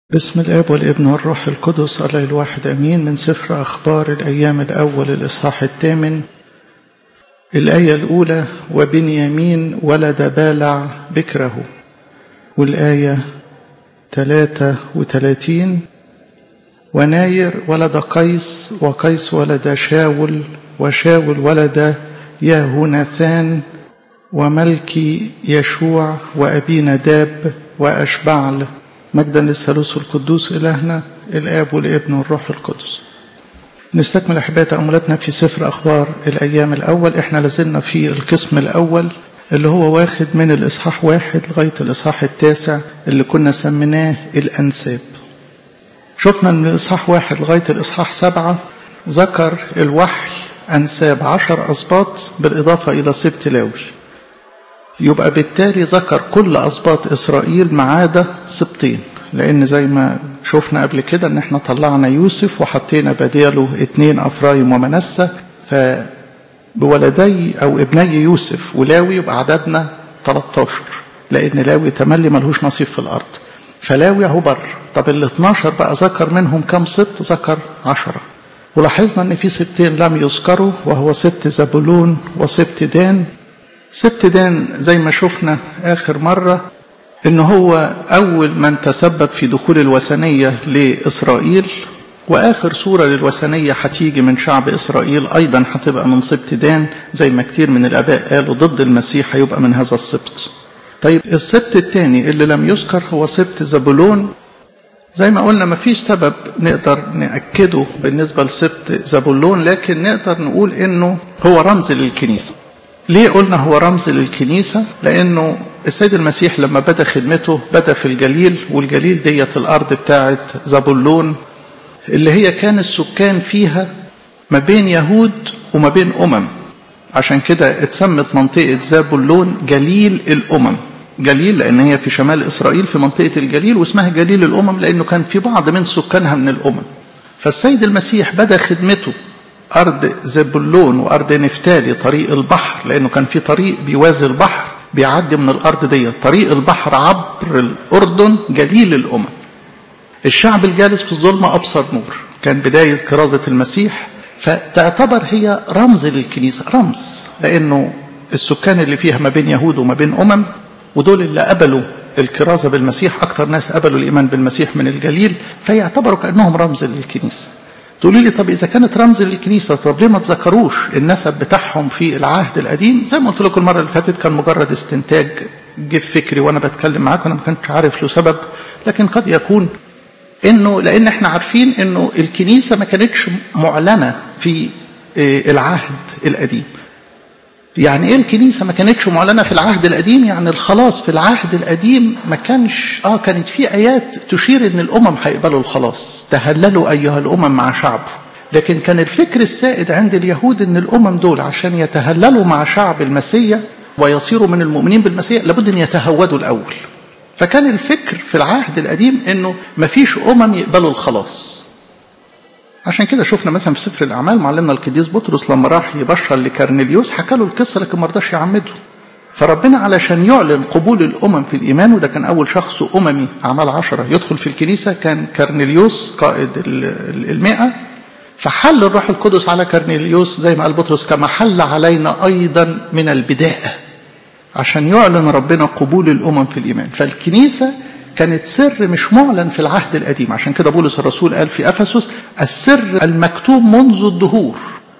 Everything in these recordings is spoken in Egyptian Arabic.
بسم الاب والابن والروح القدس الله الواحد امين من سفر اخبار الايام الاول الاصحاح الثامن الايه الاولى وبنيامين ولد بالع بكره والايه ثلاثه وثلاثين وناير ولد قيس وقيس ولد شاول وشاول ولد يهوناثان وملكي يشوع وأبي نداب وأشبعل مجدا للثالوث القدوس إلهنا الآب والابن والروح القدس نستكمل أحباء تأملاتنا في سفر أخبار الأيام الأول إحنا لازلنا في القسم الأول اللي هو واخد من الإصحاح واحد لغاية الإصحاح التاسع اللي كنا سميناه الأنساب شفنا من الإصحاح واحد لغاية الإصحاح سبعة ذكر الوحي أنساب عشر أسباط بالإضافة إلى سبت لاوي يبقى بالتالي ذكر كل أسباط إسرائيل ما عدا سبطين لأن زي ما شفنا قبل كده إن إحنا طلعنا يوسف وحطينا بداله اتنين أفرايم ومنسة فبولدي أو ابني يوسف ولاوي يبقى عددنا 13 لأن لاوي تملي ملهوش نصيب في الأرض فلاوي أهو بر طب ال 12 بقى ذكر منهم كم سبط ذكر 10 ولاحظنا ان في سبتين لم يذكروا وهو سبت زبولون وسبت دان سبت دان زي ما شفنا اخر مره ان هو اول من تسبب في دخول الوثنيه لاسرائيل واخر صوره للوثنيه هتيجي من شعب اسرائيل ايضا هتبقى من سبت دان زي ما كتير من الاباء قالوا ضد المسيح هيبقى من هذا السبت طيب السبت الثاني اللي لم يذكر هو سبت زبولون زي ما قلنا مفيش سبب نقدر نأكده بالنسبة لسبت زبولون لكن نقدر نقول انه هو رمز للكنيسة ليه قلنا هو رمز للكنيسة لانه السيد المسيح لما بدأ خدمته بدأ في الجليل والجليل ديت الارض بتاعت زبولون اللي هي كان السكان فيها ما بين يهود وما بين امم عشان كده اتسمت منطقة زبولون جليل الامم جليل لأن هي في شمال إسرائيل في منطقة الجليل واسمها جليل الأمم لأنه كان في بعض من سكانها من الأمم فالسيد المسيح بدأ خدمته أرض زبلون وأرض نفتالي طريق البحر لأنه كان في طريق بيوازي البحر بيعدي من الأرض دي طريق البحر عبر الأردن جليل الأمم الشعب الجالس في الظلمة أبصر نور كان بداية كرازة المسيح فتعتبر هي رمز للكنيسة رمز لأنه السكان اللي فيها ما بين يهود وما بين أمم ودول اللي قبلوا الكرازة بالمسيح أكتر ناس قبلوا الإيمان بالمسيح من الجليل فيعتبروا كأنهم رمز للكنيسة تقولي لي طب إذا كانت رمز للكنيسة طب ليه ما تذكروش النسب بتاعهم في العهد القديم زي ما قلت لكم المرة اللي فاتت كان مجرد استنتاج جه في فكري وأنا بتكلم معاكم أنا ما كنتش عارف له سبب لكن قد يكون إنه لأن إحنا عارفين إنه الكنيسة ما كانتش معلنة في العهد القديم يعني ايه الكنيسه ما كانتش معلنه في العهد القديم يعني الخلاص في العهد القديم ما كانش اه كانت في ايات تشير ان الامم هيقبلوا الخلاص تهللوا ايها الامم مع شعب لكن كان الفكر السائد عند اليهود ان الامم دول عشان يتهللوا مع شعب المسيح ويصيروا من المؤمنين بالمسيح لابد ان يتهودوا الاول فكان الفكر في العهد القديم انه ما فيش امم يقبلوا الخلاص عشان كده شفنا مثلا في سفر الاعمال معلمنا القديس بطرس لما راح يبشر لكرنيليوس حكى له القصه لكن ما رضاش يعمده فربنا علشان يعلن قبول الامم في الايمان وده كان اول شخص اممي اعمال عشرة يدخل في الكنيسه كان كرنيليوس قائد المئة فحل الروح القدس على كرنيليوس زي ما قال بطرس كما حل علينا ايضا من البدايه عشان يعلن ربنا قبول الامم في الايمان فالكنيسه كانت سر مش معلن في العهد القديم عشان كده بولس الرسول قال في افسس السر المكتوب منذ الدهور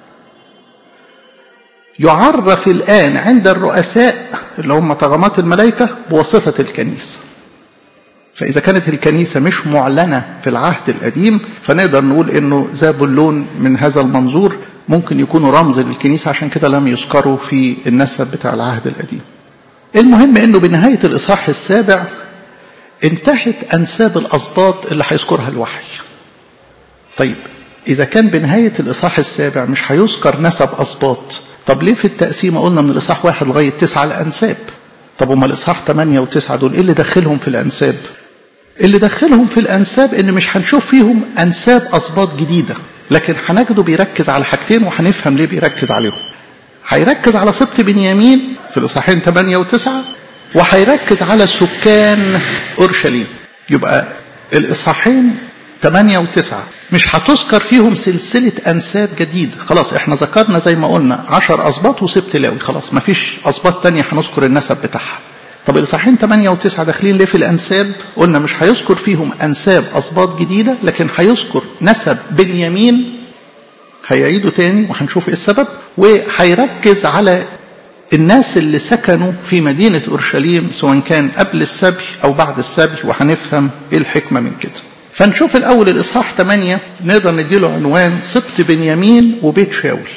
يعرف الان عند الرؤساء اللي هم طغمات الملائكه بواسطه الكنيسه فاذا كانت الكنيسه مش معلنه في العهد القديم فنقدر نقول انه زابلون من هذا المنظور ممكن يكونوا رمز للكنيسه عشان كده لم يذكروا في النسب بتاع العهد القديم المهم انه بنهايه الاصحاح السابع انتهت أنساب الأسباط اللي هيذكرها الوحي طيب إذا كان بنهاية الإصحاح السابع مش هيذكر نسب أسباط طب ليه في التقسيمة قلنا من الإصحاح واحد لغاية تسعة الأنساب طب هما الإصحاح ثمانية وتسعة دول إيه اللي دخلهم في الأنساب اللي دخلهم في الأنساب إن مش هنشوف فيهم أنساب أسباط جديدة لكن هنجده بيركز على حاجتين وهنفهم ليه بيركز عليهم هيركز على سبط بنيامين في الإصحاحين 8 و9 وهيركز على سكان اورشليم يبقى الإصحاحين 8 و9 مش هتذكر فيهم سلسلة أنساب جديدة خلاص احنا ذكرنا زي ما قلنا 10 أسباط وسبت لاوي خلاص ما فيش أسباط تانية هنذكر النسب بتاعها طب الإصحاحين 8 و9 داخلين ليه في الأنساب قلنا مش هيذكر فيهم أنساب أسباط جديدة لكن هيذكر نسب بنيامين هيعيدوا تاني وهنشوف ايه السبب وهيركز على الناس اللي سكنوا في مدينة أورشليم سواء كان قبل السبي أو بعد السبي وهنفهم إيه الحكمة من كده فنشوف الأول الإصحاح 8 نقدر نديله عنوان سبط بنيامين وبيت شاول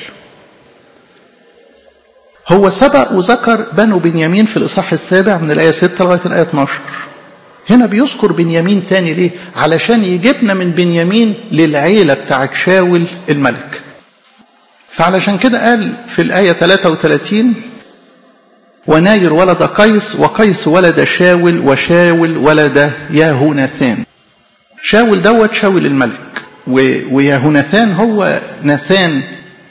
هو سبق وذكر بنو بنيامين في الإصحاح السابع من الآية 6 لغاية الآية 12 هنا بيذكر بنيامين تاني ليه علشان يجيبنا من بنيامين للعيلة بتاعت شاول الملك فعلشان كده قال في الآية 33 وناير ولد قيس وقيس ولد شاول وشاول ولد ياهوناثان شاول دوت شاول الملك وياهوناثان هو ناثان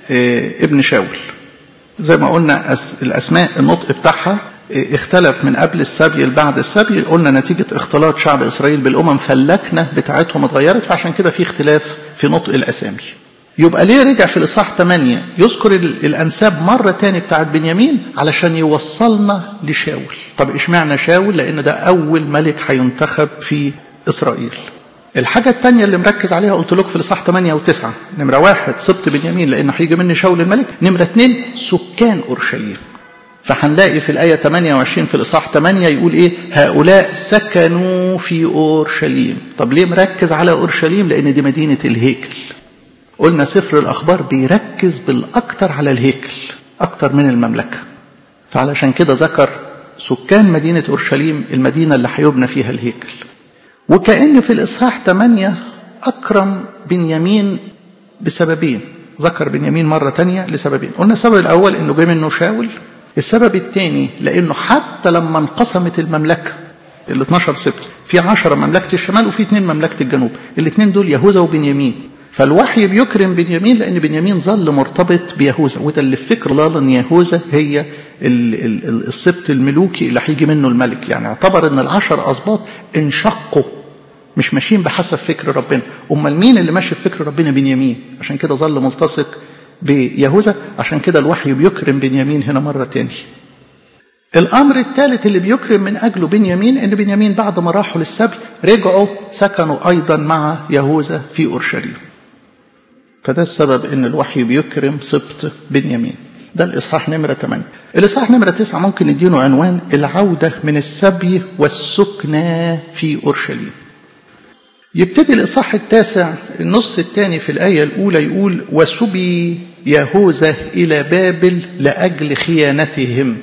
ابن شاول زي ما قلنا الأسماء النطق بتاعها اختلف من قبل السبي لبعد السبي قلنا نتيجة اختلاط شعب إسرائيل بالأمم فاللكنة بتاعتهم اتغيرت فعشان كده في اختلاف في نطق الأسامي يبقى ليه رجع في الإصحاح 8 يذكر الأنساب مرة تاني بتاعت بنيامين علشان يوصلنا لشاول طب إشمعنى شاول لأن ده أول ملك هينتخب في إسرائيل الحاجة الثانية اللي مركز عليها قلت لكم في الإصحاح 8 و 9 نمرة واحد سبط بنيامين لأنه هيجي مني شاول الملك نمرة اثنين سكان أورشليم فهنلاقي في الآية 28 في الإصحاح 8 يقول إيه هؤلاء سكنوا في أورشليم طب ليه مركز على أورشليم لأن دي مدينة الهيكل قلنا سفر الأخبار بيركز بالأكثر على الهيكل أكثر من المملكة فعلشان كده ذكر سكان مدينة أورشليم المدينة اللي هيبنى فيها الهيكل وكأن في الإصحاح 8 أكرم بنيامين بسببين ذكر بنيامين مرة تانية لسببين قلنا السبب الأول أنه جاي منه شاول السبب الثاني لأنه حتى لما انقسمت المملكة ال 12 سبت في 10 مملكة الشمال وفي اثنين مملكة الجنوب الاثنين دول يهوذا وبنيامين فالوحي بيكرم بنيامين لأن بنيامين ظل مرتبط بيهوذا وده اللي في فكر الله أن يهوذا هي السبت الملوكي اللي هيجي منه الملك يعني اعتبر أن العشر أسباط انشقوا مش ماشيين بحسب فكر ربنا امال مين اللي ماشي بفكر ربنا بنيامين عشان كده ظل ملتصق بيهوذا عشان كده الوحي بيكرم بنيامين هنا مرة تاني الأمر الثالث اللي بيكرم من أجله بنيامين إن بنيامين بعد ما راحوا للسبي رجعوا سكنوا أيضا مع يهوذا في أورشليم فده السبب إن الوحي بيكرم سبط بنيامين ده الإصحاح نمرة 8 الإصحاح نمرة 9 ممكن نديله عنوان العودة من السبي والسكنى في أورشليم يبتدي الإصحاح التاسع النص الثاني في الآية الأولى يقول وسبي يهوذا إلى بابل لأجل خيانتهم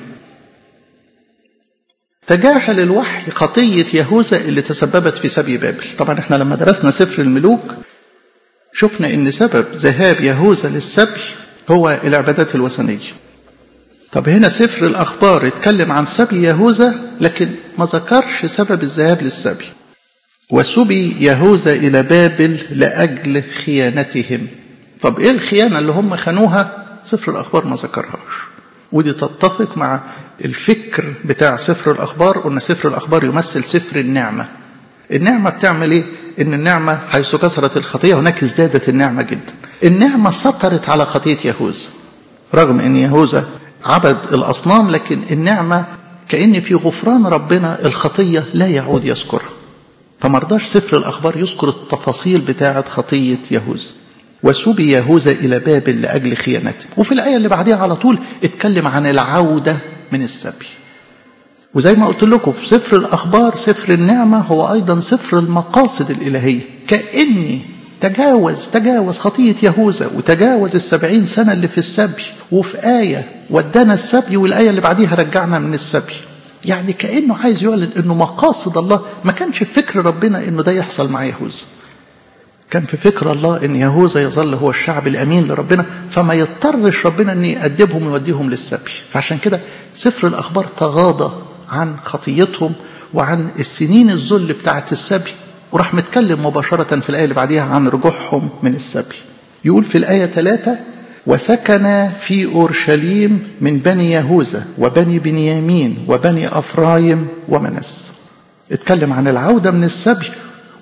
تجاهل الوحي خطية يهوذا اللي تسببت في سبي بابل طبعا احنا لما درسنا سفر الملوك شفنا ان سبب ذهاب يهوذا للسبي هو العبادات الوثنية طب هنا سفر الأخبار اتكلم عن سبي يهوذا لكن ما ذكرش سبب الذهاب للسبي وسبي يهوذا إلى بابل لأجل خيانتهم طب إيه الخيانة اللي هم خانوها سفر الأخبار ما ذكرهاش ودي تتفق مع الفكر بتاع سفر الأخبار قلنا سفر الأخبار يمثل سفر النعمة النعمة بتعمل إيه؟ إن النعمة حيث كثرت الخطية هناك ازدادت النعمة جدا النعمة سطرت على خطية يهوذا رغم أن يهوذا عبد الأصنام لكن النعمة كأن في غفران ربنا الخطية لا يعود يذكرها فمرضاش سفر الأخبار يذكر التفاصيل بتاعة خطية يهوذا وسبي يهوذا إلى بابل لأجل خيانته وفي الآية اللي بعديها على طول اتكلم عن العودة من السبي وزي ما قلت لكم في سفر الأخبار سفر النعمة هو أيضا سفر المقاصد الإلهية كأني تجاوز تجاوز خطية يهوذا وتجاوز السبعين سنة اللي في السبي وفي آية ودانا السبي والآية اللي بعديها رجعنا من السبي يعني كأنه عايز يعلن أنه مقاصد الله ما كانش في فكر ربنا أنه ده يحصل مع يهوذا كان في فكر الله أن يهوذا يظل هو الشعب الأمين لربنا فما يضطرش ربنا أن يأدبهم ويوديهم للسبي فعشان كده سفر الأخبار تغاضى عن خطيتهم وعن السنين الذل بتاعة السبي وراح متكلم مباشرة في الآية اللي بعديها عن رجوعهم من السبي يقول في الآية ثلاثة وسكن في أورشليم من بني يهوذا وبني بنيامين وبني أفرايم ومنس اتكلم عن العودة من السبي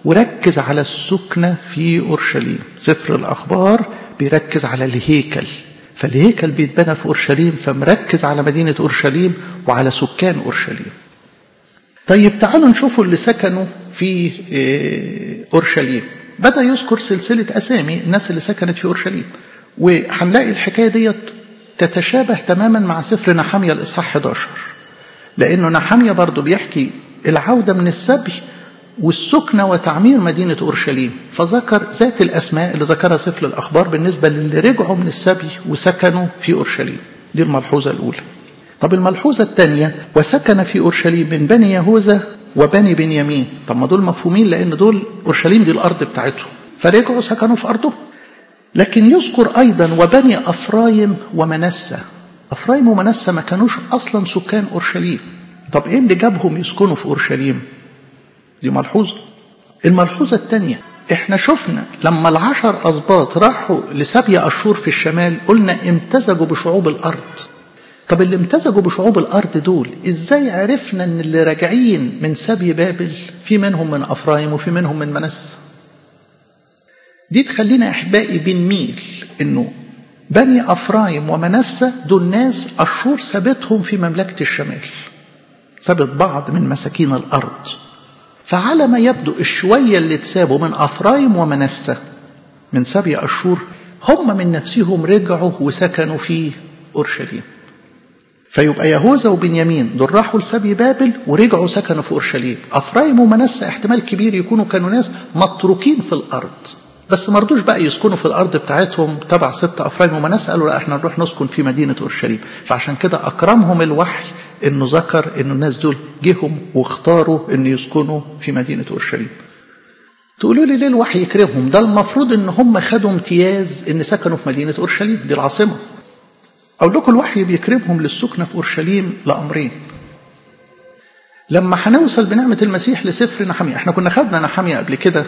وركز على السكنة في أورشليم سفر الأخبار بيركز على الهيكل فالهيكل بيتبنى في أورشليم فمركز على مدينة أورشليم وعلى سكان أورشليم طيب تعالوا نشوفوا اللي سكنوا في أورشليم بدأ يذكر سلسلة أسامي الناس اللي سكنت في أورشليم وهنلاقي الحكاية ديت تتشابه تماما مع سفر نحمية الإصحاح 11 لأنه نحمية برضه بيحكي العودة من السبي والسكنة وتعمير مدينة أورشليم فذكر ذات الأسماء اللي ذكرها سفر الأخبار بالنسبة للي رجعوا من السبي وسكنوا في أورشليم دي الملحوظة الأولى طب الملحوظة الثانية وسكن في أورشليم من بني يهوذا وبني بنيامين طب ما دول مفهومين لأن دول أورشليم دي الأرض بتاعتهم فرجعوا سكنوا في أرضهم لكن يذكر أيضا وبني أفرايم ومنسة أفرايم ومنسة ما كانوش أصلا سكان أورشليم طب إيه اللي جابهم يسكنوا في أورشليم دي ملحوظة الملحوظة الثانية احنا شفنا لما العشر أسباط راحوا لسبي أشور في الشمال قلنا امتزجوا بشعوب الأرض طب اللي امتزجوا بشعوب الأرض دول ازاي عرفنا ان اللي راجعين من سبي بابل في منهم من أفرايم وفي منهم من منسة دي تخلينا أحبائي بنميل انه بني أفرايم ومنسة دول ناس أشور سابتهم في مملكة الشمال سابت بعض من مساكين الأرض فعلى ما يبدو الشوية اللي اتسابوا من أفرايم ومنسة من سبي أشور هم من نفسهم رجعوا وسكنوا في أورشليم فيبقى يهوذا وبنيامين دول راحوا لسبي بابل ورجعوا سكنوا في أورشليم أفرايم ومنسة احتمال كبير يكونوا كانوا ناس متروكين في الأرض بس ما رضوش بقى يسكنوا في الأرض بتاعتهم تبع ست أفرايم ومنسة قالوا لا احنا نروح نسكن في مدينة أورشليم فعشان كده أكرمهم الوحي انه ذكر ان الناس دول جيهم واختاروا ان يسكنوا في مدينه اورشليم تقولوا لي ليه الوحي يكرمهم ده المفروض ان هم خدوا امتياز ان سكنوا في مدينه اورشليم دي العاصمه اقول لكم الوحي بيكرمهم للسكنه في اورشليم لامرين لما هنوصل بنعمه المسيح لسفر نحمية احنا كنا خدنا نحمية قبل كده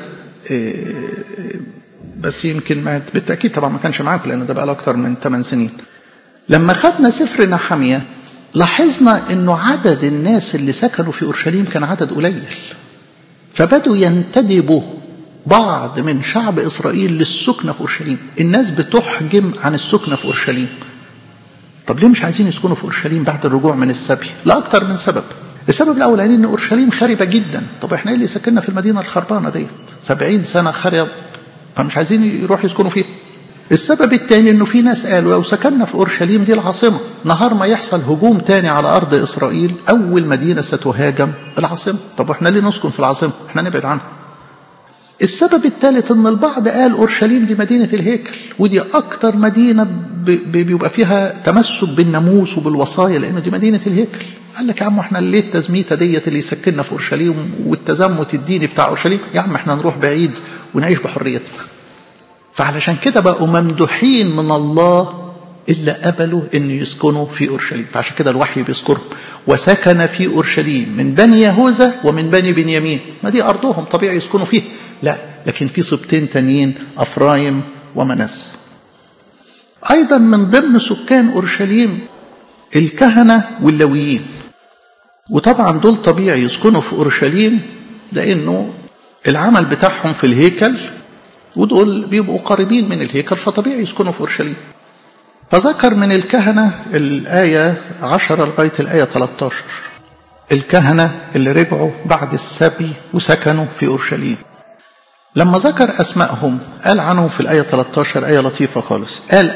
بس يمكن ما بالتاكيد طبعا ما كانش معاكم لانه ده بقى له اكتر من 8 سنين لما خدنا سفر نحمية لاحظنا انه عدد الناس اللي سكنوا في اورشليم كان عدد قليل فبدوا ينتدبوا بعض من شعب اسرائيل للسكنه في اورشليم الناس بتحجم عن السكنه في اورشليم طب ليه مش عايزين يسكنوا في اورشليم بعد الرجوع من السبي لا اكتر من سبب السبب الاولاني ان اورشليم خربه جدا طب احنا ايه اللي سكننا في المدينه الخربانه ديت 70 سنه خرب فمش عايزين يروحوا يسكنوا فيها السبب الثاني انه في ناس قالوا لو سكننا في اورشليم دي العاصمه نهار ما يحصل هجوم تاني على ارض اسرائيل اول مدينه ستهاجم العاصمه طب واحنا ليه نسكن في العاصمه احنا نبعد عنها السبب الثالث ان البعض قال اورشليم دي مدينه الهيكل ودي اكتر مدينه بيبقى فيها تمسك بالناموس وبالوصايا لانه دي مدينه الهيكل قال لك يا عم احنا ليه التزميته ديت اللي يسكننا في اورشليم والتزمت الديني بتاع اورشليم يا عم احنا نروح بعيد ونعيش بحريتنا فعلشان كده بقوا ممدوحين من الله إلا قبلوا أن يسكنوا في أورشليم فعشان كده الوحي بيذكرهم وسكن في أورشليم من بني يهوذا ومن بني بنيامين ما دي أرضهم طبيعي يسكنوا فيه لا لكن في سبطين تانيين أفرايم ومنس أيضا من ضمن سكان أورشليم الكهنة واللويين وطبعا دول طبيعي يسكنوا في أورشليم لأنه العمل بتاعهم في الهيكل ودول بيبقوا قريبين من الهيكل فطبيعي يسكنوا في أورشليم فذكر من الكهنة الآية 10 لغاية الآية 13 الكهنة اللي رجعوا بعد السبي وسكنوا في أورشليم لما ذكر أسمائهم قال عنهم في الآية 13 آية لطيفة خالص قال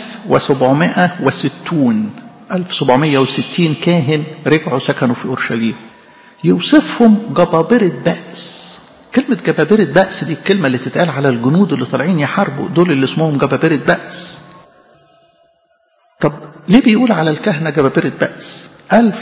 1760 1760 كاهن رجعوا سكنوا في أورشليم يوصفهم جبابرة بأس كلمة جبابرة بأس دي الكلمة اللي تتقال على الجنود اللي طالعين يحاربوا دول اللي اسمهم جبابرة بأس طب ليه بيقول على الكهنة جبابرة بأس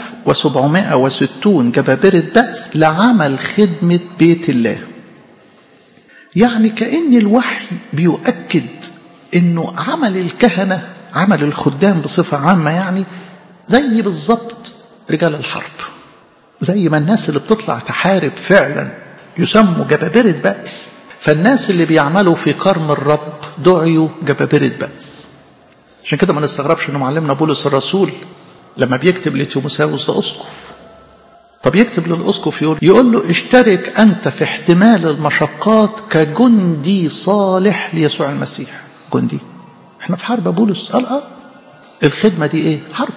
1760 جبابرة بأس لعمل خدمة بيت الله يعني كأن الوحي بيؤكد انه عمل الكهنة عمل الخدام بصفة عامة يعني زي بالظبط رجال الحرب زي ما الناس اللي بتطلع تحارب فعلا يسموا جبابرة بأس فالناس اللي بيعملوا في كرم الرب دعيوا جبابرة بأس عشان كده ما نستغربش ان معلمنا بولس الرسول لما بيكتب لتيموساوس ده اسقف طب يكتب للأسقف يقول, يقول له اشترك أنت في احتمال المشقات كجندي صالح ليسوع المسيح جندي احنا في حرب بولس قال اه الخدمة دي ايه حرب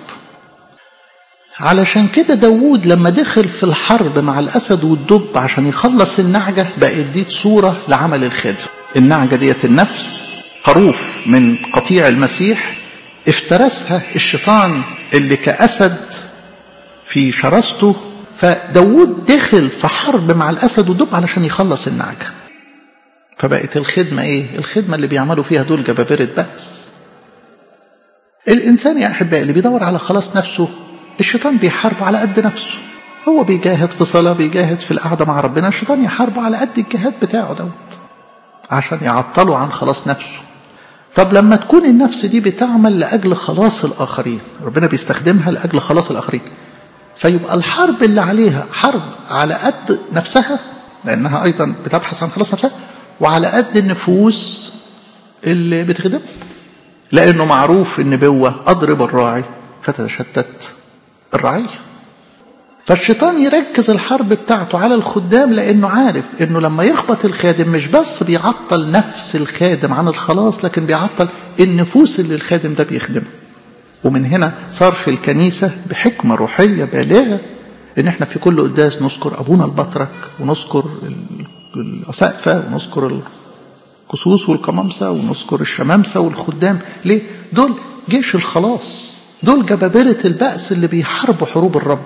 علشان كده داوود لما دخل في الحرب مع الأسد والدب عشان يخلص النعجة بقت دي صورة لعمل الخدمة النعجة ديت النفس خروف من قطيع المسيح افترسها الشيطان اللي كأسد في شرسته فداود دخل في حرب مع الأسد والدب علشان يخلص النعجة فبقت الخدمة ايه الخدمة اللي بيعملوا فيها دول جبابرة بأس الإنسان يا أحبائي اللي بيدور على خلاص نفسه الشيطان بيحارب على قد نفسه هو بيجاهد في صلاة بيجاهد في القعدة مع ربنا الشيطان يحارب على قد الجهاد بتاعه دوت عشان يعطله عن خلاص نفسه طب لما تكون النفس دي بتعمل لأجل خلاص الآخرين ربنا بيستخدمها لأجل خلاص الآخرين فيبقى الحرب اللي عليها حرب على قد نفسها لأنها أيضا بتبحث عن خلاص نفسها وعلى قد النفوس اللي بتخدمها لأنه معروف النبوة أضرب الراعي فتتشتت الرعية فالشيطان يركز الحرب بتاعته على الخدام لأنه عارف أنه لما يخبط الخادم مش بس بيعطل نفس الخادم عن الخلاص لكن بيعطل النفوس اللي الخادم ده بيخدمها ومن هنا صار في الكنيسة بحكمة روحية بالغة ان احنا في كل قداس نذكر ابونا البطرك ونذكر الاسقفة ونذكر الكسوس والقمامسة ونذكر الشمامسة والخدام ليه؟ دول جيش الخلاص دول جبابرة البأس اللي بيحاربوا حروب الرب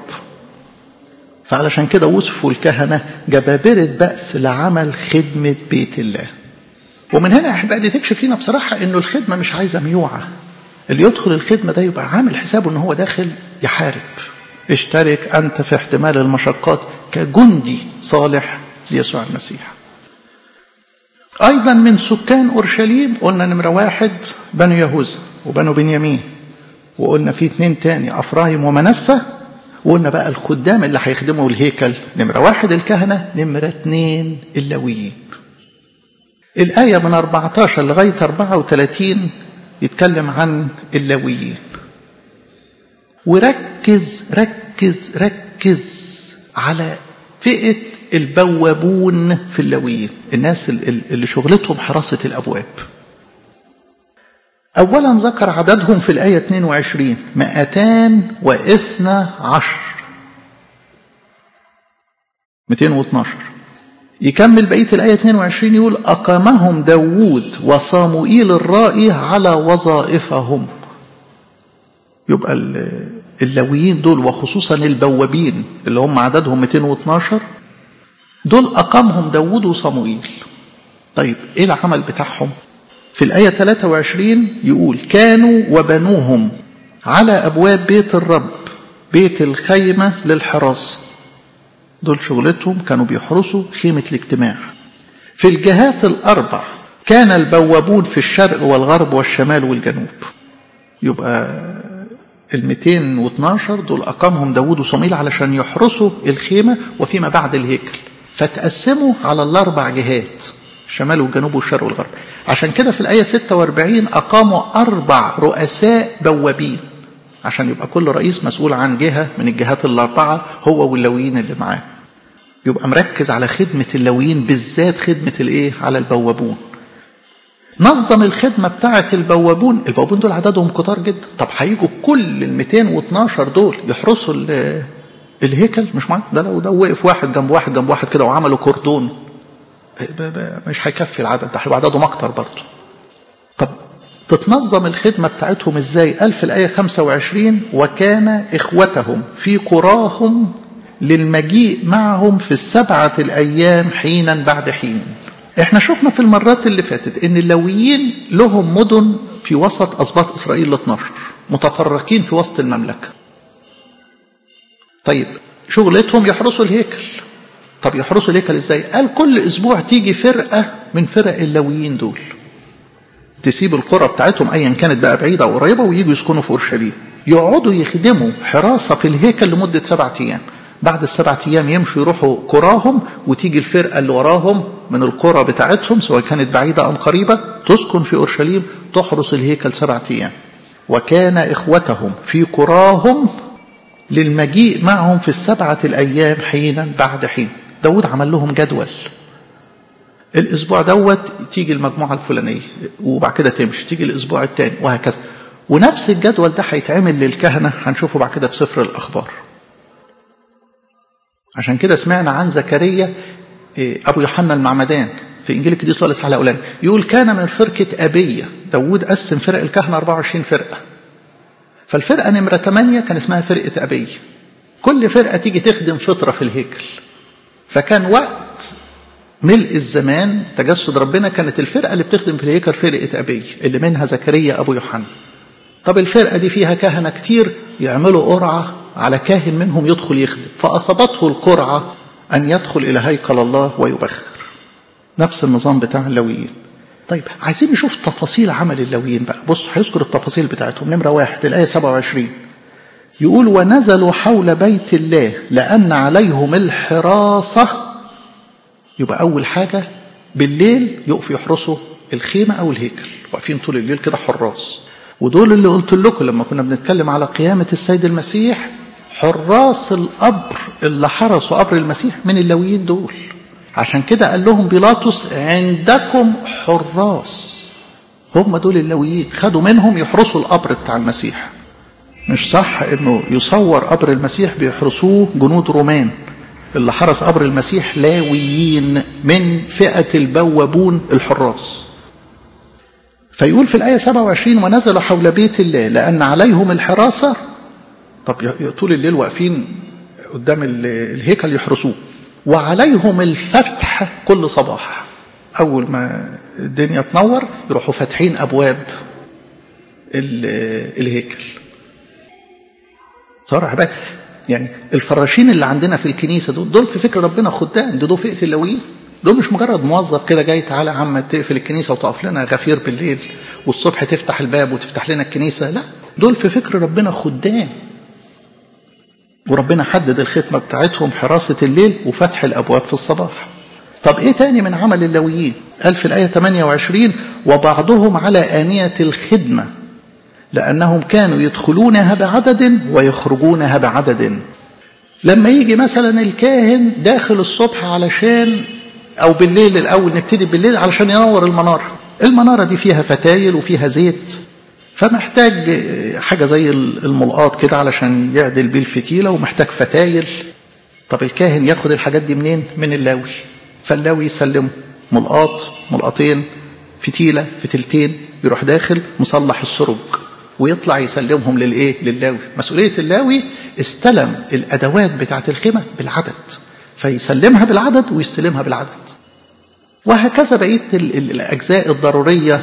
فعلشان كده وصفوا الكهنة جبابرة بأس لعمل خدمة بيت الله ومن هنا يا أحبائي دي تكشف لنا بصراحة إنه الخدمة مش عايزة ميوعة اللي يدخل الخدمة ده يبقى عامل حسابه إن هو داخل يحارب اشترك أنت في احتمال المشقات كجندي صالح ليسوع المسيح أيضا من سكان أورشليم قلنا نمرة واحد بنو يهوذا وبنو بنيامين وقلنا في اتنين تاني أفرايم ومنسة وقلنا بقى الخدام اللي هيخدموا الهيكل نمرة واحد الكهنة نمرة اتنين اللويين الآية من 14 لغاية 34 يتكلم عن اللويين وركز ركز ركز على فئة البوابون في اللويين الناس اللي شغلتهم حراسة الأبواب أولا ذكر عددهم في الآية 22 مئتان واثنى عشر 212 يكمل بقية الآية 22 يقول أقامهم داوود وصاموئيل الرائي على وظائفهم يبقى اللويين دول وخصوصا البوابين اللي هم عددهم 212 دول أقامهم داوود وصموئيل طيب إيه العمل بتاعهم في الآية 23 يقول كانوا وبنوهم على أبواب بيت الرب بيت الخيمة للحراسة دول شغلتهم كانوا بيحرسوا خيمة الاجتماع في الجهات الأربع كان البوابون في الشرق والغرب والشمال والجنوب يبقى ال 212 دول أقامهم داوود وصموئيل علشان يحرسوا الخيمة وفيما بعد الهيكل فتقسموا على الأربع جهات الشمال والجنوب والشرق والغرب عشان كده في الآية 46 أقاموا أربع رؤساء بوابين عشان يبقى كل رئيس مسؤول عن جهة من الجهات الأربعة هو واللويين اللي معاه يبقى مركز على خدمة اللويين بالذات خدمة الإيه على البوابون نظم الخدمة بتاعة البوابون البوابون دول عددهم كتار جدا طب هيجوا كل ال 212 دول يحرسوا الهيكل مش معاك ده لو ده وقف واحد جنب واحد جنب واحد كده وعملوا كردون مش هيكفي العدد ده هيبقى عددهم اكتر برضه طب تتنظم الخدمة بتاعتهم ازاي قال في الآية 25 وكان إخوتهم في قراهم للمجيء معهم في السبعة الأيام حينا بعد حين احنا شفنا في المرات اللي فاتت ان اللويين لهم مدن في وسط أسباط إسرائيل ال 12 متفرقين في وسط المملكة طيب شغلتهم يحرسوا الهيكل طب يحرسوا الهيكل ازاي قال كل اسبوع تيجي فرقة من فرق اللويين دول تسيب القرى بتاعتهم ايا كانت بقى بعيدة او قريبة ويجوا يسكنوا في اورشليم يقعدوا يخدموا حراسة في الهيكل لمدة سبعة ايام بعد السبعة ايام يمشوا يروحوا قراهم وتيجي الفرقة اللي وراهم من القرى بتاعتهم سواء كانت بعيدة ام قريبة تسكن في اورشليم تحرس الهيكل سبعة ايام وكان اخوتهم في قراهم للمجيء معهم في السبعة الأيام حينا بعد حين داود عمل لهم جدول الأسبوع دوت تيجي المجموعة الفلانية وبعد كده تمشي تيجي الأسبوع الثاني وهكذا ونفس الجدول ده هيتعمل للكهنة هنشوفه بعد كده في سفر الأخبار عشان كده سمعنا عن زكريا أبو يوحنا المعمدان في إنجيل القديس الإصحاح الأولاني يقول كان من فرقة أبية داوود قسم فرق الكهنة 24 فرقة فالفرقة نمرة 8 كان اسمها فرقة أبية كل فرقة تيجي تخدم فطرة في الهيكل فكان وقت ملء الزمان تجسد ربنا كانت الفرقة اللي بتخدم في الهيكل فرقة أبية اللي منها زكريا أبو يوحنا طب الفرقة دي فيها كهنة كتير يعملوا قرعة على كاهن منهم يدخل يخدم فأصابته القرعة أن يدخل إلى هيكل الله ويبخر نفس النظام بتاع اللويين طيب عايزين نشوف تفاصيل عمل اللويين بقى بص هيذكر التفاصيل بتاعتهم نمرة واحد الآية 27 يقول ونزلوا حول بيت الله لأن عليهم الحراسة يبقى أول حاجة بالليل يقفوا يحرسوا الخيمة أو الهيكل واقفين طول الليل كده حراس ودول اللي قلت لكم لما كنا بنتكلم على قيامة السيد المسيح حراس القبر اللي حرسوا قبر المسيح من اللويين دول عشان كده قال لهم بيلاطس عندكم حراس هم دول اللويين خدوا منهم يحرسوا القبر بتاع المسيح مش صح انه يصور قبر المسيح بيحرسوه جنود رومان اللي حرس قبر المسيح لاويين من فئة البوابون الحراس فيقول في الآية 27 ونزلوا حول بيت الله لأن عليهم الحراسة طب طول الليل واقفين قدام الهيكل يحرسوه وعليهم الفتح كل صباح أول ما الدنيا تنور يروحوا فاتحين أبواب الهيكل صراحة بقى يعني الفراشين اللي عندنا في الكنيسة دول دول في فكر ربنا خدام دول فئة اللويين دول مش مجرد موظف كده جاي تعالى يا عم تقفل الكنيسة وتقف لنا غفير بالليل والصبح تفتح الباب وتفتح لنا الكنيسة لا دول في فكر ربنا خدام وربنا حدد الختمة بتاعتهم حراسة الليل وفتح الأبواب في الصباح طب إيه تاني من عمل اللويين قال في الآية 28 وبعضهم على آنية الخدمة لأنهم كانوا يدخلونها بعدد ويخرجونها بعدد لما يجي مثلا الكاهن داخل الصبح علشان أو بالليل الأول نبتدي بالليل علشان ينور المنارة المنارة دي فيها فتايل وفيها زيت فمحتاج حاجة زي الملقاط كده علشان يعدل بيه الفتيلة ومحتاج فتايل طب الكاهن ياخد الحاجات دي منين من اللاوي فاللاوي يسلمه ملقاط ملقاطين فتيلة فتيلتين يروح داخل مصلح السرج ويطلع يسلمهم للايه للاوي مسؤولية اللاوي استلم الأدوات بتاعة الخيمة بالعدد فيسلمها بالعدد ويستلمها بالعدد وهكذا بقية الأجزاء الضرورية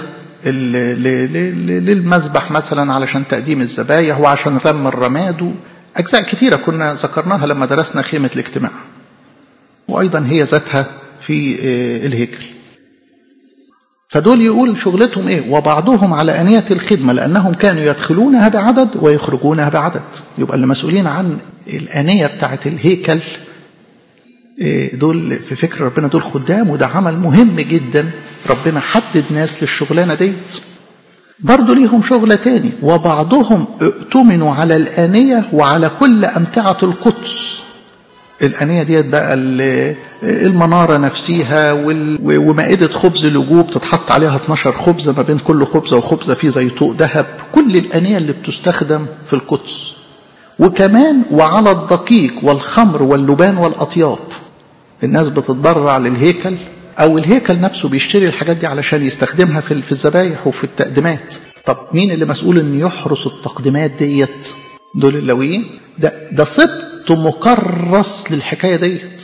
للمذبح مثلا علشان تقديم الذبايح وعشان رم الرماد أجزاء كثيرة كنا ذكرناها لما درسنا خيمة الاجتماع وأيضا هي ذاتها في الهيكل فدول يقول شغلتهم ايه وبعضهم على أنية الخدمة لأنهم كانوا يدخلونها بعدد ويخرجونها بعدد يبقى اللي مسؤولين عن الأنية بتاعة الهيكل دول في فكر ربنا دول خدام وده عمل مهم جدا ربنا حدد ناس للشغلانة ديت برضه ليهم شغلة تاني وبعضهم اؤتمنوا على الآنية وعلى كل أمتعة القدس الآنية ديت بقى المنارة نفسيها ومائدة خبز الوجوب تتحط عليها 12 خبزة ما بين كل خبزة وخبزة فيه زي طوق ذهب كل الآنية اللي بتستخدم في القدس وكمان وعلى الدقيق والخمر واللبان والأطياب الناس بتتبرع للهيكل أو الهيكل نفسه بيشتري الحاجات دي علشان يستخدمها في في الذبايح وفي التقديمات طب مين اللي مسؤول إن يحرس التقديمات ديت دول اللويين ده ده سبط مكرس للحكاية ديت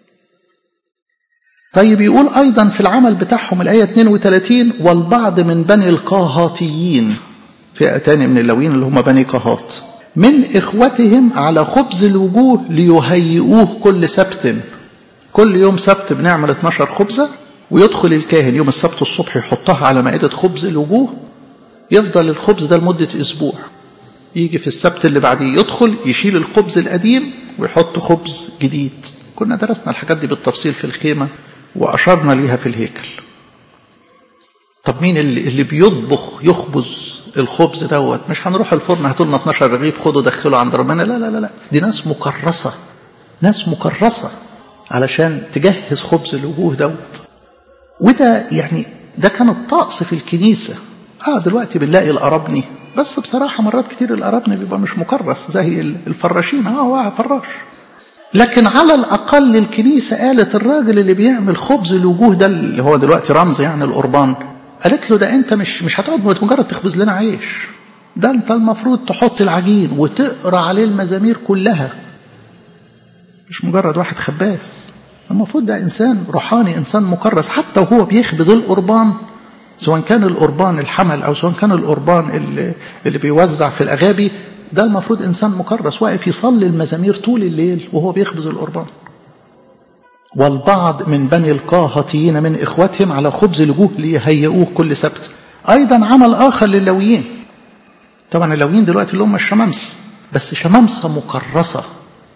طيب يقول أيضا في العمل بتاعهم الآية 32 والبعض من بني القاهاتيين فئة تاني من اللويين اللي هم بني قاهات من إخوتهم على خبز الوجوه ليهيئوه كل سبت كل يوم سبت بنعمل 12 خبزة ويدخل الكاهن يوم السبت الصبح يحطها على مائدة خبز الوجوه يفضل الخبز ده لمدة أسبوع يجي في السبت اللي بعديه يدخل يشيل الخبز القديم ويحط خبز جديد كنا درسنا الحاجات دي بالتفصيل في الخيمة وأشرنا ليها في الهيكل طب مين اللي, اللي بيطبخ يخبز الخبز دوت مش هنروح الفرن هاتوا لنا 12 رغيف خدوا دخلوا عند ربنا لا لا لا لا دي ناس مكرسه ناس مكرسه علشان تجهز خبز الوجوه دوت وده يعني ده كان الطقس في الكنيسه اه دلوقتي بنلاقي القرابني بس بصراحه مرات كتير القرابني بيبقى مش مكرس زي الفراشين اه هو فراش لكن على الاقل الكنيسه قالت الراجل اللي بيعمل خبز الوجوه ده اللي هو دلوقتي رمز يعني القربان قالت له ده انت مش مش هتقعد مجرد تخبز لنا عيش ده انت المفروض تحط العجين وتقرا عليه المزامير كلها مش مجرد واحد خباز المفروض ده انسان روحاني انسان مكرس حتى وهو بيخبز القربان سواء كان القربان الحمل او سواء كان القربان اللي, اللي بيوزع في الاغابي ده المفروض انسان مكرس واقف يصلي المزامير طول الليل وهو بيخبز القربان والبعض من بني القاهطيين من إخوتهم على خبز الوجوه ليهيئوه كل سبت أيضا عمل آخر للويين طبعا اللويين دلوقتي اللي هم الشمامس بس شمامسة مكرسة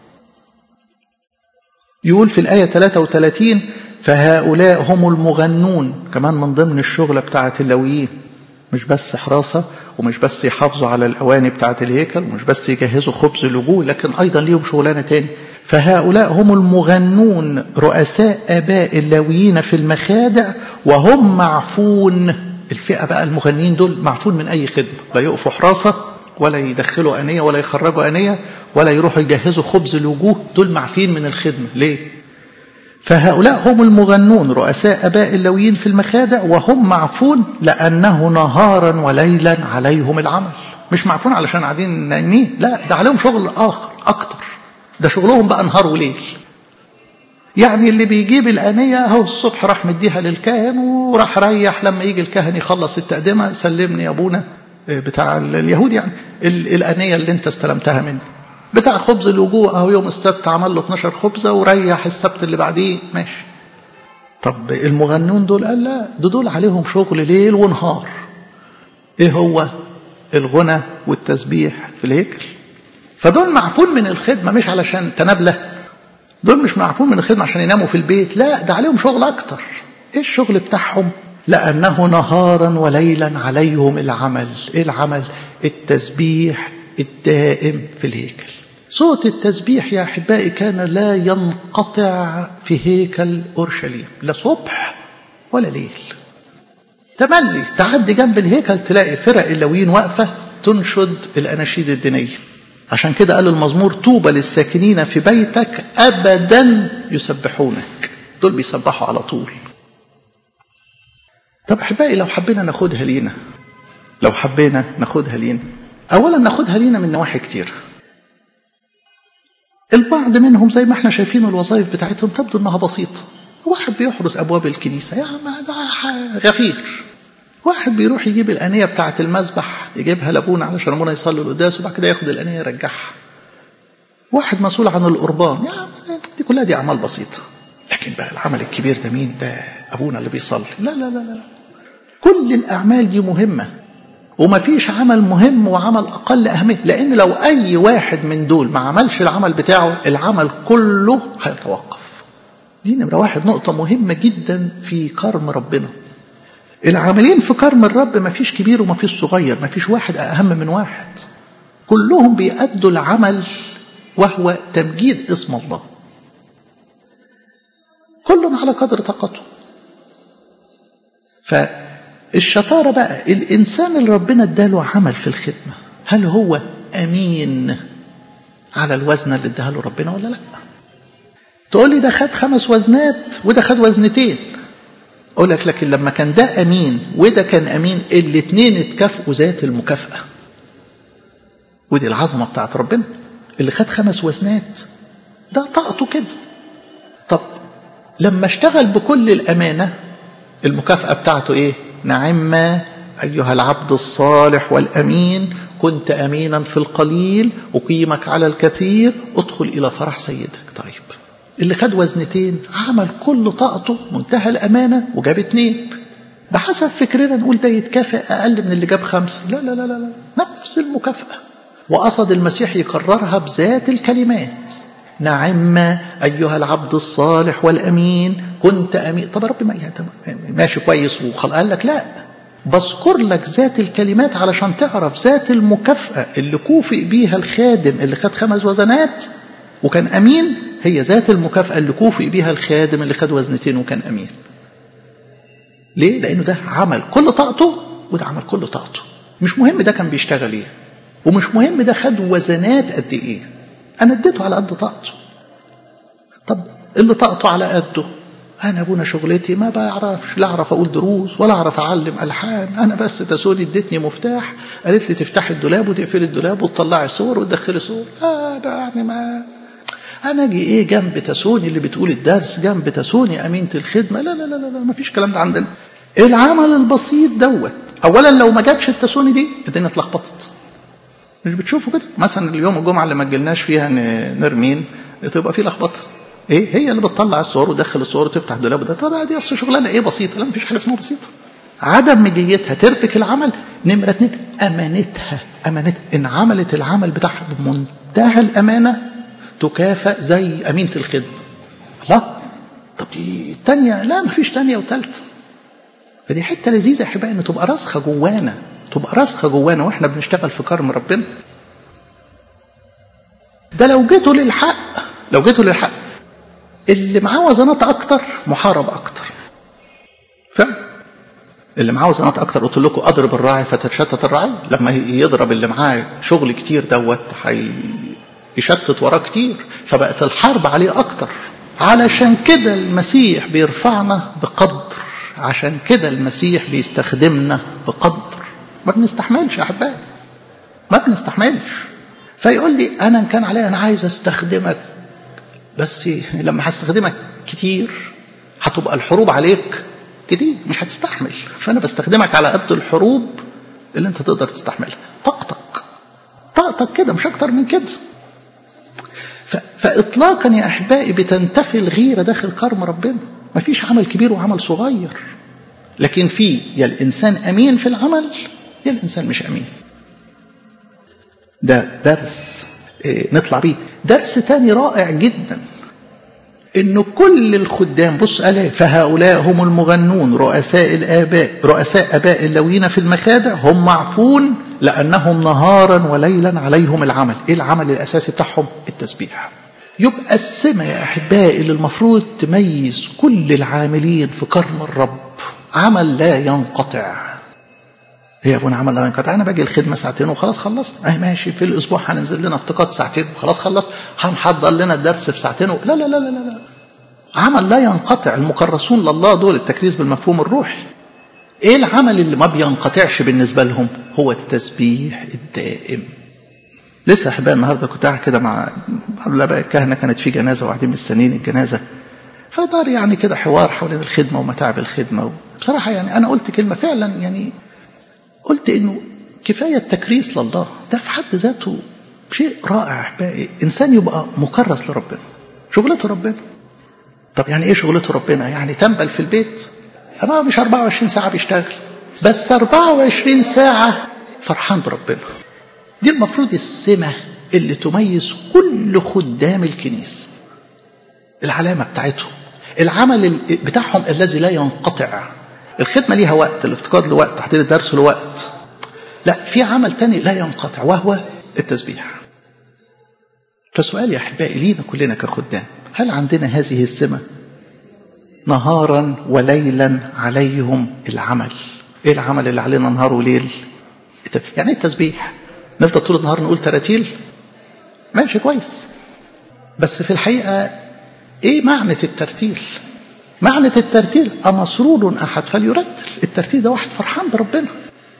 يقول في الآية 33 فهؤلاء هم المغنون كمان من ضمن الشغلة بتاعة اللويين مش بس حراسة ومش بس يحافظوا على الأواني بتاعة الهيكل ومش بس يجهزوا خبز الوجوه لكن أيضا ليهم شغلانة تاني فهؤلاء هم المغنون رؤساء آباء اللاويين في المخادع وهم معفون الفئة بقى المغنيين دول معفون من أي خدمة لا يقفوا حراسة ولا يدخلوا أنية ولا يخرجوا أنية ولا يروحوا يجهزوا خبز الوجوه دول معفين من الخدمة ليه؟ فهؤلاء هم المغنون رؤساء أباء اللويين في المخادع وهم معفون لأنه نهارا وليلا عليهم العمل مش معفون علشان قاعدين نايمين لا ده عليهم شغل آخر أكتر ده شغلهم بقى نهار وليل يعني اللي بيجيب الآنية هو الصبح راح مديها للكاهن وراح ريح لما يجي الكاهن يخلص التقدمة سلمني يا أبونا بتاع اليهود يعني الآنية اللي أنت استلمتها مني بتاع خبز الوجوه أهو يوم السبت عمل له 12 خبزة وريح السبت اللي بعديه ماشي طب المغنون دول قال لا ده دول عليهم شغل ليل ونهار ايه هو الغنى والتسبيح في الهيكل فدول معفون من الخدمة مش علشان تنابلة دول مش معفون من الخدمة عشان يناموا في البيت لا ده عليهم شغل أكتر إيه الشغل بتاعهم لأنه نهارا وليلا عليهم العمل إيه العمل التسبيح الدائم في الهيكل صوت التسبيح يا أحبائي كان لا ينقطع في هيكل أورشليم لا صبح ولا ليل تملي تعدي جنب الهيكل تلاقي فرق اللويين واقفة تنشد الأناشيد الدينية عشان كده قال المزمور طوبى للساكنين في بيتك أبدا يسبحونك دول بيسبحوا على طول طب أحبائي لو حبينا ناخدها لينا لو حبينا ناخدها لينا أولا ناخدها لينا من نواحي كتير البعض منهم زي ما احنا شايفين الوظائف بتاعتهم تبدو انها بسيطة واحد بيحرس ابواب الكنيسة يا عم ده غفير واحد بيروح يجيب الانية بتاعة المذبح يجيبها لابونا علشان ابونا يصلي القداس وبعد كده ياخد الانية يرجعها واحد مسؤول عن القربان يا عم دي كلها دي اعمال بسيطة لكن بقى العمل الكبير ده مين ده ابونا اللي بيصلي لا لا لا لا كل الاعمال دي مهمة وما فيش عمل مهم وعمل أقل أهمية لأن لو أي واحد من دول ما عملش العمل بتاعه العمل كله هيتوقف دي نمرة واحد نقطة مهمة جدا في كرم ربنا العاملين في كرم الرب ما فيش كبير وما فيش صغير ما فيش واحد أهم من واحد كلهم بيأدوا العمل وهو تمجيد اسم الله كل على قدر طاقته ف الشطارة بقى الإنسان اللي ربنا اداله عمل في الخدمة هل هو أمين على الوزنة اللي اداها له ربنا ولا لا تقول لي ده خد خمس وزنات وده خد وزنتين أقول لك لكن لما كان ده أمين وده كان أمين الاتنين اتكافئوا ذات المكافأة ودي العظمة بتاعت ربنا اللي خد خمس وزنات ده طاقته كده طب لما اشتغل بكل الأمانة المكافأة بتاعته ايه نعم أيها العبد الصالح والأمين كنت أمينا في القليل أقيمك على الكثير ادخل إلى فرح سيدك طيب اللي خد وزنتين عمل كل طاقته منتهى الأمانة وجاب اتنين بحسب فكرنا نقول ده يتكافئ أقل من اللي جاب خمسة لا لا لا لا, لا. نفس المكافأة وقصد المسيح يكررها بذات الكلمات نعم أيها العبد الصالح والأمين كنت أمين طب يا رب ما يعني ماشي كويس وخل قال لك لا بذكر لك ذات الكلمات علشان تعرف ذات المكافأة اللي كوفئ بيها الخادم اللي خد خمس وزنات وكان أمين هي ذات المكافأة اللي كوفئ بيها الخادم اللي خد وزنتين وكان أمين ليه؟ لأنه ده عمل كل طاقته وده عمل كل طاقته مش مهم ده كان بيشتغل ايه ومش مهم ده خد وزنات قد ايه انا اديته على قد طاقته طب اللي طاقته على قده انا ابونا شغلتي ما بعرفش لا اعرف اقول دروس ولا اعرف اعلم الحان انا بس تسوني ادتني مفتاح قالت لي تفتحي الدولاب وتقفلي الدولاب وتطلعي صور وتدخلي صور انا يعني ما انا اجي ايه جنب تسوني اللي بتقول الدرس جنب تسوني امينه الخدمه لا لا لا لا ما فيش الكلام ده عندنا العمل البسيط دوت اولا لو ما جابش التسوني دي الدنيا اتلخبطت مش بتشوفوا كده مثلا اليوم الجمعه اللي ما تجيلناش فيها نرمين تبقى في لخبطه ايه هي اللي بتطلع الصور وتدخل الصور وتفتح الدولاب ده طب دي اصل شغلانه ايه بسيطه لا مفيش حاجه اسمها بسيطه عدم مجيتها تربك العمل نمره اتنين امانتها امانتها ان عملت العمل بتاعها بمنتهى الامانه تكافئ زي امينه الخدمه لا طب دي الثانيه لا مفيش ثانيه وثالثه فدي حته لذيذه يا احبائي ان تبقى راسخه جوانا تبقى راسخه جوانا واحنا بنشتغل في كرم ربنا ده لو جيتوا للحق لو جيتوا للحق اللي معاه وزنات اكتر محارب اكتر فعلا اللي معاه وزنات اكتر قلت لكم اضرب الراعي فتتشتت الراعي لما يضرب اللي معاه شغل كتير دوت هيشتت وراه كتير فبقت الحرب عليه اكتر علشان كده المسيح بيرفعنا بقدر عشان كده المسيح بيستخدمنا بقدر ما بنستحملش يا احبائي ما بنستحملش فيقول لي انا ان كان عليا انا عايز استخدمك بس لما هستخدمك كتير هتبقى الحروب عليك كتير مش هتستحمل فانا بستخدمك على قد الحروب اللي انت تقدر تستحملها طاقتك طاقتك كده مش اكتر من كده فاطلاقا يا احبائي بتنتفي الغيره داخل كرم ربنا مفيش عمل كبير وعمل صغير لكن في يا الانسان امين في العمل يا الانسان مش امين ده درس إيه نطلع بيه درس تاني رائع جدا انه كل الخدام بص قال فهؤلاء هم المغنون رؤساء الاباء رؤساء اباء اللويين في المخادع هم معفون لانهم نهارا وليلا عليهم العمل ايه العمل الاساسي بتاعهم التسبيح يبقى السمة يا أحبائي اللي المفروض تميز كل العاملين في كرم الرب عمل لا ينقطع هي ابونا عمل لا ينقطع انا باجي الخدمه ساعتين وخلاص خلصت اهي ماشي في الاسبوع هننزل لنا افتقاد ساعتين وخلاص خلصت هنحضر لنا الدرس في ساعتين و... لا لا لا لا لا عمل لا ينقطع المكرسون لله دول التكريس بالمفهوم الروحي ايه العمل اللي ما بينقطعش بالنسبه لهم هو التسبيح الدائم لسه احبائي النهارده كنت قاعد كده مع الاباء الكهنه كانت في جنازه وقاعدين مستنيين الجنازه فدار يعني كده حوار حوالين الخدمه ومتاعب الخدمه بصراحه يعني انا قلت كلمه فعلا يعني قلت انه كفايه التكريس لله ده في حد ذاته شيء رائع احبائي انسان يبقى مكرس لربنا شغلته ربنا طب يعني ايه شغلته ربنا يعني تنبل في البيت انا مش 24 ساعه بيشتغل بس 24 ساعه فرحان بربنا دي المفروض السمة اللي تميز كل خدام الكنيسة العلامة بتاعتهم العمل بتاعهم الذي لا ينقطع الخدمة ليها وقت الافتقاد له وقت تحضير الدرس له وقت لا في عمل تاني لا ينقطع وهو التسبيح فسؤال يا أحبائي لينا كلنا كخدام هل عندنا هذه السمة نهارا وليلا عليهم العمل ايه العمل اللي علينا نهار وليل يعني ايه التسبيح نفضل طول النهار نقول تراتيل ماشي كويس بس في الحقيقة ايه معنى الترتيل معنى الترتيل أمسرور أحد فليرتل الترتيل ده واحد فرحان بربنا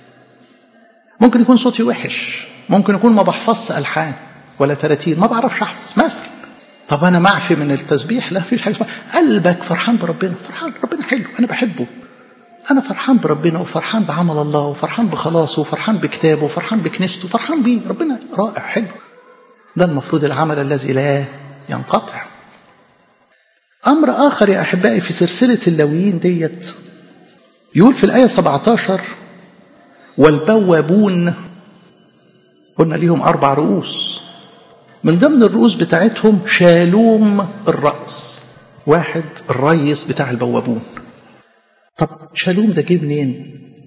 ممكن يكون صوتي وحش ممكن يكون ما بحفظش ألحان ولا تراتيل ما بعرفش أحفظ مثلا طب أنا معفي من التسبيح لا فيش حاجة اسمها قلبك فرحان بربنا فرحان ربنا حلو أنا بحبه أنا فرحان بربنا وفرحان بعمل الله وفرحان بخلاصه وفرحان بكتابه وفرحان بكنيسته وفرحان بيه ربنا رائع حلو ده المفروض العمل الذي لا ينقطع أمر آخر يا أحبائي في سلسلة اللاويين ديت يقول في الآية 17 والبوابون قلنا ليهم أربع رؤوس من ضمن الرؤوس بتاعتهم شالوم الرأس واحد الريس بتاع البوابون طب شالوم ده جه منين؟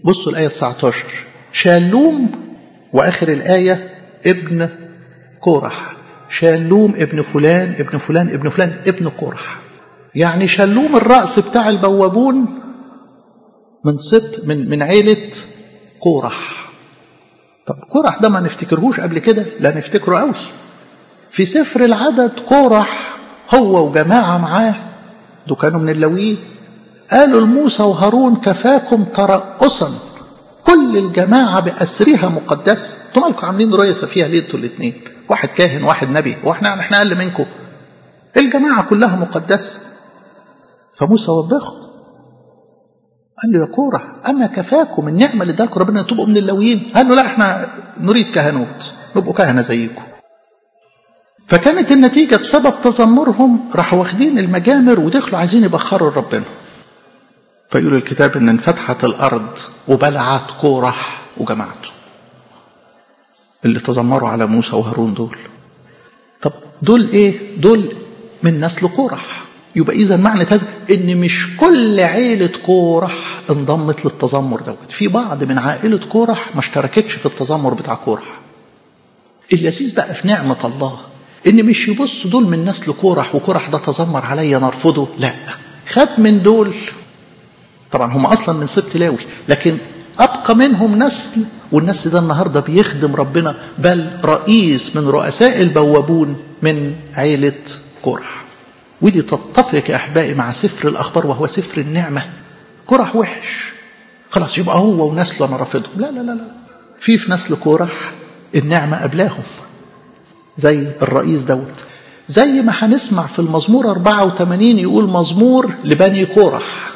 بصوا الآية 19 شالوم وآخر الآية ابن كورح شالوم ابن فلان ابن فلان ابن فلان ابن كورح يعني شالوم الرأس بتاع البوابون من ست من من عيلة كورح طب كورح ده ما نفتكرهوش قبل كده لا نفتكره قوي في سفر العدد كورح هو وجماعة معاه دول كانوا من اللويين قالوا لموسى وهارون كفاكم ترأسا كل الجماعة بأسرها مقدسة انتوا مالكم عاملين رئيسة فيها ليه انتوا الاثنين واحد كاهن واحد نبي واحنا احنا اقل منكم الجماعة كلها مقدسة فموسى وبخه قال له يا كورة أما كفاكم النعمة اللي ادالكم ربنا تبقوا من اللويين قال له لا احنا نريد كهنوت نبقوا كهنة زيكم فكانت النتيجة بسبب تذمرهم راحوا واخدين المجامر ودخلوا عايزين يبخروا ربنا فيقول الكتاب ان انفتحت الارض وبلعت كورح وجماعته اللي تذمروا على موسى وهارون دول طب دول ايه دول من نسل كورح يبقى اذا معنى هذا ان مش كل عيله كورح انضمت للتذمر دوت في بعض من عائله كورح ما اشتركتش في التذمر بتاع كورح اللذيذ بقى في نعمه الله ان مش يبص دول من نسل كورح وكورح ده تذمر عليا نرفضه لا خد من دول طبعا هم اصلا من سبت لاوي لكن ابقى منهم نسل والنسل ده النهارده بيخدم ربنا بل رئيس من رؤساء البوابون من عيله كورح ودي تتفق يا احبائي مع سفر الاخبار وهو سفر النعمه كورح وحش خلاص يبقى هو ونسله انا رافضهم لا لا لا لا في في نسل كورح النعمه قبلاهم زي الرئيس دوت زي ما هنسمع في المزمور 84 يقول مزمور لبني كورح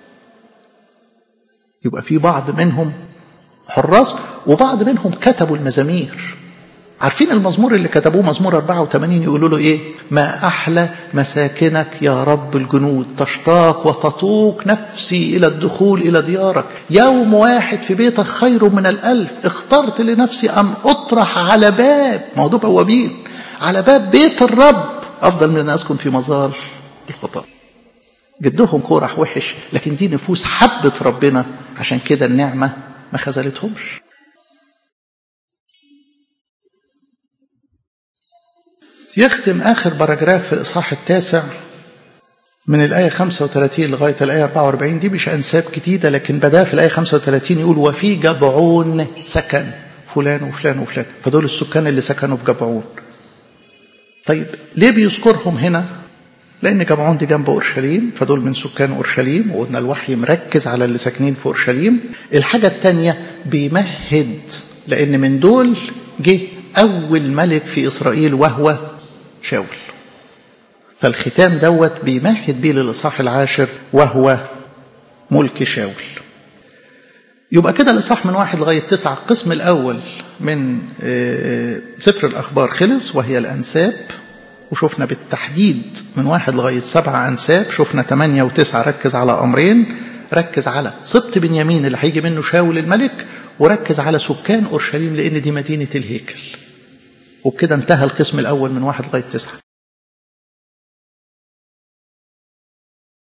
يبقى في بعض منهم حراس وبعض منهم كتبوا المزامير عارفين المزمور اللي كتبوه مزمور 84 يقولوا له ايه ما احلى مساكنك يا رب الجنود تشتاق وتطوق نفسي الى الدخول الى ديارك يوم واحد في بيتك خير من الالف اخترت لنفسي ان اطرح على باب موضوع بوابين على باب بيت الرب افضل من ان اسكن في مزار الخطاه جدهم كورح وحش لكن دي نفوس حبت ربنا عشان كده النعمه ما خذلتهمش يختم آخر باراجراف في الإصحاح التاسع من الآية 35 لغاية الآية 44 دي مش أنساب جديدة لكن بدأ في الآية 35 يقول وفي جبعون سكن فلان وفلان وفلان فدول السكان اللي سكنوا في جبعون طيب ليه بيذكرهم هنا لأن جبعون دي جنب أورشليم فدول من سكان أورشليم وقلنا الوحي مركز على اللي ساكنين في أورشليم الحاجة الثانية بيمهد لأن من دول جه أول ملك في إسرائيل وهو شاول فالختام دوت بيمهد بيه للإصحاح العاشر وهو ملك شاول يبقى كده الإصحاح من واحد لغاية تسعة القسم الأول من سفر الأخبار خلص وهي الأنساب وشفنا بالتحديد من واحد لغاية سبعة أنساب شفنا ثمانية وتسعة ركز على أمرين ركز على سبط بنيامين اللي هيجي منه شاول الملك وركز على سكان أورشليم لأن دي مدينة الهيكل وبكده انتهى القسم الأول من واحد لغاية تسعة